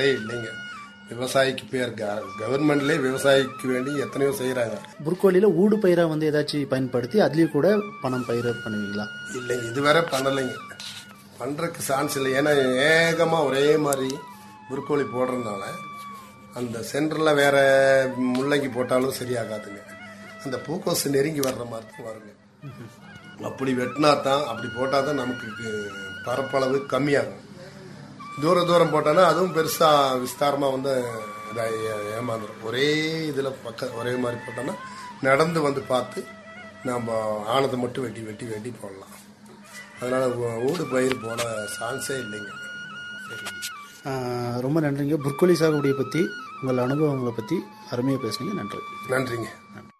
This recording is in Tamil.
பயன்பாடே இல்லைங்க விவசாயிக்கு பேர் கவர்மெண்ட்லேயே விவசாயிக்கு வேண்டி எத்தனையோ செய்கிறாங்க புற்கோழியில் ஊடு பயிரா வந்து ஏதாச்சும் பயன்படுத்தி அதுலேயும் கூட பணம் பயிர் பண்ணுவீங்களா இல்லைங்க இதுவரை பண்ணலைங்க பண்ணுறதுக்கு சான்ஸ் இல்லை ஏன்னா ஏகமாக ஒரே மாதிரி புற்கோழி போடுறதுனால அந்த சென்டரில் வேற முள்ளங்கி போட்டாலும் சரியாகாதுங்க அந்த பூக்கோசு நெருங்கி வர்ற மாதிரி தான் வருங்க அப்படி வெட்டினா தான் அப்படி போட்டால் தான் நமக்கு கு- பரப்பளவு கம்மியாகும் தூர தூரம் போட்டோன்னா அதுவும் பெருசாக விஸ்தாரமாக வந்து இதாகி ஏமாந்துடும் ஒரே இதில் பக்க ஒரே மாதிரி போட்டோன்னா நடந்து வந்து பார்த்து நம்ம ஆனதை மட்டும் வெட்டி வெட்டி வெட்டி போடலாம் அதனால் ஊடு பயிர் போட சான்ஸே இல்லைங்க ஆஹ் ரொம்ப நன்றிங்க புற்கோழி சாகுபடியை பற்றி உங்கள் அனுபவங்களை பற்றி அருமையாக பேசுனீங்க நன்றி நன்றிங்க நன்றி